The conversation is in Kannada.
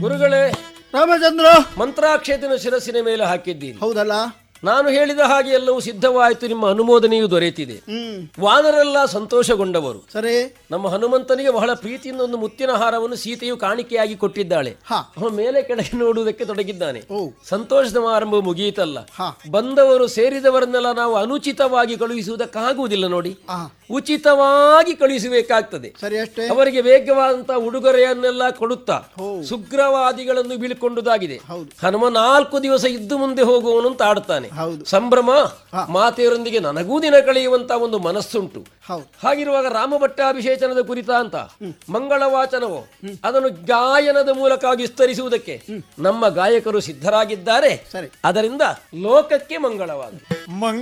ಗುರುಗಳೇ ರಾಮಚಂದ್ರ ಮಂತ್ರಾಕ್ಷೇತನ ಶಿರಸ್ಸಿನ ಮೇಲೆ ಹಾಕಿದ್ದೀರಿ ಹೌದಲ್ಲ ನಾನು ಹೇಳಿದ ಹಾಗೆ ಎಲ್ಲವೂ ಸಿದ್ಧವಾಯಿತು ನಿಮ್ಮ ಅನುಮೋದನೆಯೂ ದೊರೆತಿದೆ ಹ್ಮ್ ವಾನರೆಲ್ಲ ಸಂತೋಷಗೊಂಡವರು ಸರಿ ನಮ್ಮ ಹನುಮಂತನಿಗೆ ಬಹಳ ಪ್ರೀತಿಯಿಂದ ಒಂದು ಮುತ್ತಿನ ಹಾರವನ್ನು ಸೀತೆಯು ಕಾಣಿಕೆಯಾಗಿ ಕೊಟ್ಟಿದ್ದಾಳೆ ಹಾ ಅವನು ಮೇಲೆ ಕೆಳಗೆ ನೋಡುವುದಕ್ಕೆ ತೊಡಗಿದ್ದಾನೆ ಓ ಸಂತೋಷ ಸಮಾರಂಭ ಮುಗಿಯಿತಲ್ಲ ಹಾ ಬಂದವರು ಸೇರಿದವರನ್ನೆಲ್ಲ ನಾವು ಅನುಚಿತವಾಗಿ ಕಳುಹಿಸುವುದಕ್ಕಾಗುವುದಿಲ್ಲ ನೋಡಿ ಆ ಉಚಿತವಾಗಿ ಕಳುಹಿಸಬೇಕಾಗ್ತದೆ ಸರಿ ಅಷ್ಟೇ ಅವರಿಗೆ ವೇಗವಾದಂತಹ ಉಡುಗೊರೆಯನ್ನೆಲ್ಲ ಕೊಡುತ್ತಾ ಹೋ. ಸುಗ್ರವಾದಿಗಳನ್ನು ಬೀಳ್ಕೊಂಡುದಾಗಿದೆ ಹೌದು. ಹನುಮ ನಾಲ್ಕು ದಿವಸ ಇದ್ದು ಮುಂದೆ ಹೋಗುವವನು ಅಂತ ಆಡ್ತಾನೆ ಹೌದು ಸಂಭ್ರಮ ಹಾ. ಮಾತೆಯರೊಂದಿಗೆ ನನಗೂ ದಿನ ಕಳೆಯುವಂತ ಒಂದು ಮನಸ್ಸುಂಟು ಹೌದು ಹಾಗಿರುವಾಗ ರಾಮಭಟ್ಟಾಭಿಷೇಚನದ ಕುರಿತ ಅಂತ ಮಂಗಳ ವಾಚನವು ಅದನ್ನು ಗಾಯನದ ಮೂಲಕ ವಿಸ್ತರಿಸುವುದಕ್ಕೆ ನಮ್ಮ ಗಾಯಕರು ಸಿದ್ಧರಾಗಿದ್ದಾರೆ ಸರಿ ಅದರಿಂದ ಲೋಕಕ್ಕೆ ಮಂಗಳವಾಗಲಿ ಮಂಗ